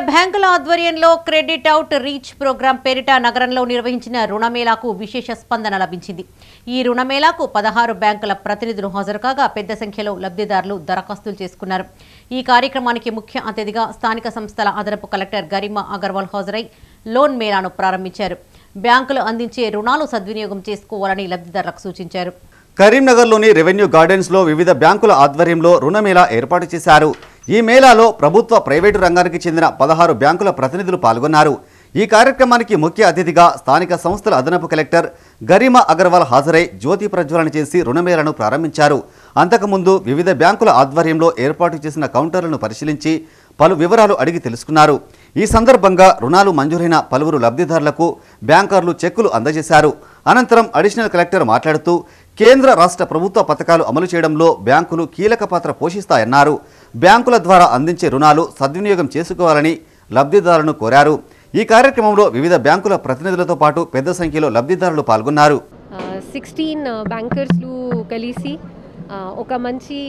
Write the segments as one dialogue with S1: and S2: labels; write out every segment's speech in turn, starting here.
S1: బ్యాంకుల ఆధ్వర్యంలో credit out reach programme పేరిట నగరంలో నిర్వహించిన రుణమేళాకు విశేష స్పందన లభించింది ఈ రుణమేళాకు పదహారు బ్యాంకుల ప్రతినిధులు హాజరు కాగా పెద్ద సంఖ్యలో లబ్ధిదారులు దరఖాస్తులు చేసుకున్నారు ఈ కార్యక్రమానికి ముఖ్య అతిథిగా స్థానిక సంస్థల అదనపు కలెక్టర్ గరిమా అగర్వాల్ హాజరై లోన్ మేళాను ప్రారంభించారు బ్యాంకులు అందించే రుణాలు సద్వినియోగం చేసుకోవాలని లబ్ధిదారులకు సూచించారు
S2: కరీంనగర్లోని రెవెన్యూ గార్డెన్స్లో వివిధ బ్యాంకుల ఆధ్వర్యంలో రుణమేళా ఏర్పాటు చేశారు ఈ మేళాలో ప్రభుత్వ ప్రైవేటు రంగానికి చెందిన పదహారు బ్యాంకుల ప్రతినిధులు పాల్గొన్నారు ఈ కార్యక్రమానికి ముఖ్య అతిథిగా స్థానిక సంస్థల అదనపు కలెక్టర్ గరిమా అగర్వాల్ హాజరై జ్యోతి ప్రజ్వలన చేసి రుణమేళను ప్రారంభించారు అంతకుముందు వివిధ బ్యాంకుల ఆధ్వర్యంలో ఏర్పాటు చేసిన కౌంటర్లను పరిశీలించి పలు వివరాలు అడిగి తెలుసుకున్నారు ఈ సందర్భంగా రుణాలు మంజూరైన పలువురు లబ్ధిదారులకు బ్యాంకర్లు చెక్కులు అందజేశారు అనంతరం అడిషనల్ కలెక్టర్ మాట్లాడుతూ కేంద్ర రాష్ట్ర ప్రభుత్వ పథకాలు అమలు చేయడంలో బ్యాంకులు కీలక పాత్ర పోషిస్తాయన్నారు బ్యాంకుల ద్వారా అందించే రుణాలు సద్వినియోగం చేసుకోవాలని లబ్ధిదారులను కోరారు ఈ కార్యక్రమంలో వివిధ బ్యాంకుల ప్రతినిధులతో పాటు పెద్ద సంఖ్యలో లబ్ధిదారులు పాల్గొన్నారు
S3: సిక్స్టీన్ బ్యాంకర్స్లు కలిసి uh, ఒక మంచి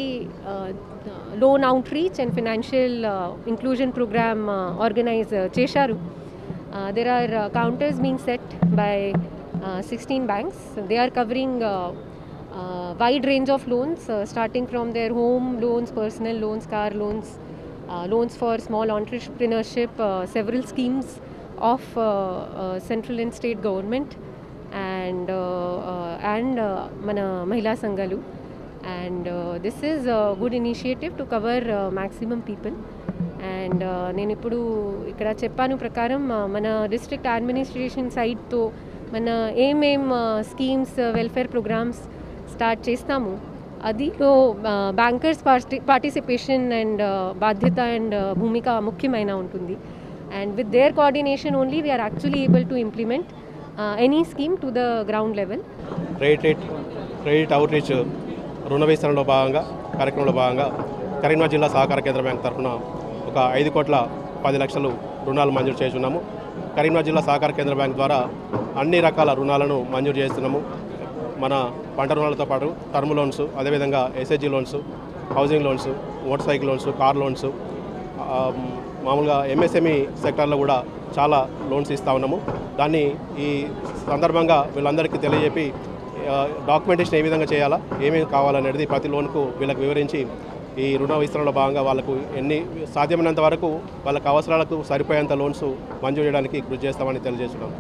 S3: loan outreach and financial inclusion program organise చేశారు there are counters being set by sixteen banks they are covering wide range of loans uh, starting from their home loans personal loans car loans uh, loans for small entrepreneurship uh, several schemes of uh, uh, central and state government and uh, uh, and uh, mana mahila sangalu and uh, this is a good initiative to cover uh, maximum people and నేను ఇప్పుడు ఇక్కడ చెప్పాను ప్రకారం uh, మన district administration సైడ్తో మన ఏమేం schemes welfare programs start చేస్తాము అదిలో బ్యాంకర్స్ పార్టిసిపేషన్ అండ్ బాధ్యత అండ్ భూమిక ముఖ్యమైన ఉంటుంది and with their coordination only we're actually able to implement any scheme to the ground level
S4: credit rate credit outreach రుణ విస్తరణలో భాగంగా కార్యక్రమంలో భాగంగా కరీంనగర్ జిల్లా సహకార కేంద్ర బ్యాంక్ తరఫున ఒక ఐదు కోట్ల పది లక్షలు రుణాలు మంజూరు చేస్తున్నాము కరీంనగర్ జిల్లా సహకార కేంద్ర బ్యాంక్ ద్వారా అన్ని రకాల రుణాలను మంజూరు చేస్తున్నాము మన పంట రుణాలతో పాటు టర్మ్ లోన్స్ అదేవిధంగా SHG loans housing loans motorcycle loans car loans ఆ, మామూలుగా ఎంఎస్ఎంఈ సెక్టార్లో కూడా చాలా లోన్స్ ఇస్తా ఉన్నాము దాన్ని ఈ సందర్భంగా వీళ్ళందరికీ తెలియజెప్పి ఆ, డాక్యుమెంటేషన్ ఏ విధంగా చేయాలా ఏమేమి కావాలనేది ప్రతి లోన్కు వీళ్ళకి వివరించి ఈ రుణ విస్తరణలో భాగంగా వాళ్ళకు ఎన్ని సాధ్యమైనంత వరకు వాళ్ళకి అవసరాలకు సరిపోయేంత లోన్స్ మంజూరు చేయడానికి కృషి చేస్తామని తెలియజేస్తున్నాం